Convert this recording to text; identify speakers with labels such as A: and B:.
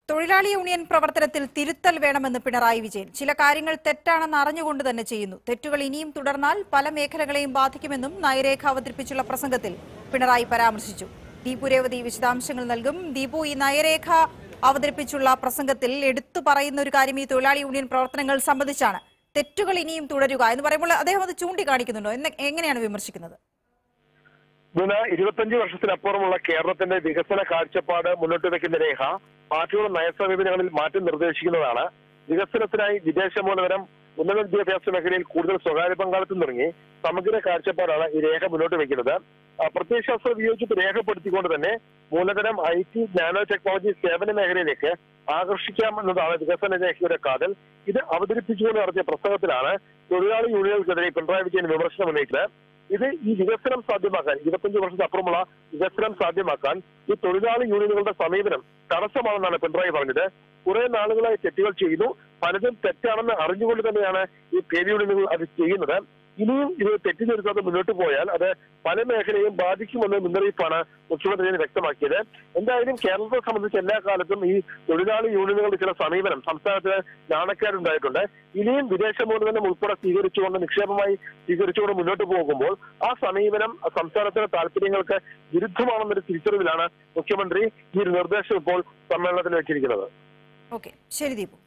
A: തൊഴിലാളി യൂണിയൻ പ്രവർത്തനത്തിൽ തിരുത്തൽ വേണമെന്ന് പിണറായി വിജയൻ ചില കാര്യങ്ങൾ തെറ്റാണെന്ന് അറിഞ്ഞുകൊണ്ട് തന്നെ ചെയ്യുന്നു തെറ്റുകൾ ഇനിയും തുടർന്നാൽ പല മേഖലകളെയും ബാധിക്കുമെന്നും നയരേഖ അവതരിപ്പിച്ചുള്ള പ്രസംഗത്തിൽ പിണറായി പരാമർശിച്ചു ദീപു രേവതി വിശദാംശങ്ങൾ നൽകും ദീപു ഈ നയരേഖ അവതരിപ്പിച്ചുള്ള പ്രസംഗത്തിൽ എടുത്തു പറയുന്ന ഒരു കാര്യം ഈ തൊഴിലാളി യൂണിയൻ പ്രവർത്തനങ്ങൾ സംബന്ധിച്ചാണ് തെറ്റുകൾ ഇനിയും തുടരുക എന്ന് പറയുമ്പോൾ അദ്ദേഹം അത് ചൂണ്ടിക്കാണിക്കുന്നുണ്ടോ എന്ന് എങ്ങനെയാണ് വിമർശിക്കുന്നത്
B: ഇതിന് ഇരുപത്തഞ്ച് വർഷത്തിനപ്പുറമുള്ള കേരളത്തിന്റെ വികസന കാഴ്ചപ്പാട് മുന്നോട്ട് വെക്കുന്ന രേഖ പാർട്ടിയുടെ നയസമീപനങ്ങളിൽ മാറ്റം നിർദ്ദേശിക്കുന്നതാണ് വികസനത്തിനായി വിദേശ മൂലധനം ഉന്നത വിദ്യാഭ്യാസ മേഖലയിൽ കൂടുതൽ സ്വകാര്യ പങ്കാളിത്തം തുടങ്ങി സമഗ്ര കാഴ്ചപ്പാടാണ് ഈ രേഖ മുന്നോട്ട് വെക്കുന്നത് ആ, പ്രത്യയശാസ്ത്ര വിയോജിപ്പ് രേഖപ്പെടുത്തിക്കൊണ്ട് തന്നെ മൂലധനം ഐ ടി നാനോ ടെക്നോളജി സേവന മേഖലയിലേക്ക് ആകർഷിക്കാം എന്നതാണ് വികസന രേഖയുടെ കാതൽ ഇത് അവതരിപ്പിച്ചുകൊണ്ട് നടത്തിയ പ്രസംഗത്തിലാണ് തൊഴിലാളി യൂണിയനുകൾക്കെതിരെ പിണറായി വിജയൻ വിമർശനം ഉന്നയിച്ചത് ഇത് ഈ വികസനം സാധ്യമാക്കാൻ ഇരുപത്തഞ്ച് വർഷത്തിനപ്പുറമുള്ള വികസനം സാധ്യമാക്കാൻ ഈ തൊഴിലാളി യൂണിയനുകളുടെ സമീപനം തടസ്സമാണെന്നാണ് പിണറായി പറഞ്ഞത് കുറെ നാളുകളായി തെറ്റുകൾ ചെയ്യുന്നു പലതും തെറ്റാണെന്ന് അറിഞ്ഞുകൊണ്ട് തന്നെയാണ് ഈ ട്രേഡ് യൂണിയനുകൾ അത് ചെയ്യുന്നത് ഇനിയും ഇത് തെറ്റിദ്ധരുത്താതെ മുന്നോട്ട് പോയാൽ അത് പല മേഖലയും ബാധിക്കുമെന്ന മുന്നറിയിപ്പാണ് മുഖ്യമന്ത്രി ഇതിന് വ്യക്തമാക്കിയത് എന്തായാലും കേരളത്തെ സംബന്ധിച്ച് എല്ലാ കാലത്തും ഈ തൊഴിലാളി യൂണിയനുകളുടെ ചില സമീപനം സംസ്ഥാനത്തിന് നാണക്കേടുണ്ടായിട്ടുണ്ട് ഇനിയും വിദേശ മൂലധനം ഉൾപ്പെടെ സ്വീകരിച്ചുകൊണ്ട് നിക്ഷേപമായി സ്വീകരിച്ചുകൊണ്ട് മുന്നോട്ട് പോകുമ്പോൾ ആ സമീപനം സംസ്ഥാനത്തിന്റെ താല്പര്യങ്ങൾക്ക് വിരുദ്ധമാണെന്നൊരു തിരിച്ചറിവിലാണ് മുഖ്യമന്ത്രി ഈ ഒരു നിർദ്ദേശം ഇപ്പോൾ സമ്മേളനത്തിൽ വെച്ചിരിക്കുന്നത്
A: ഓക്കെ ശരി ദീപു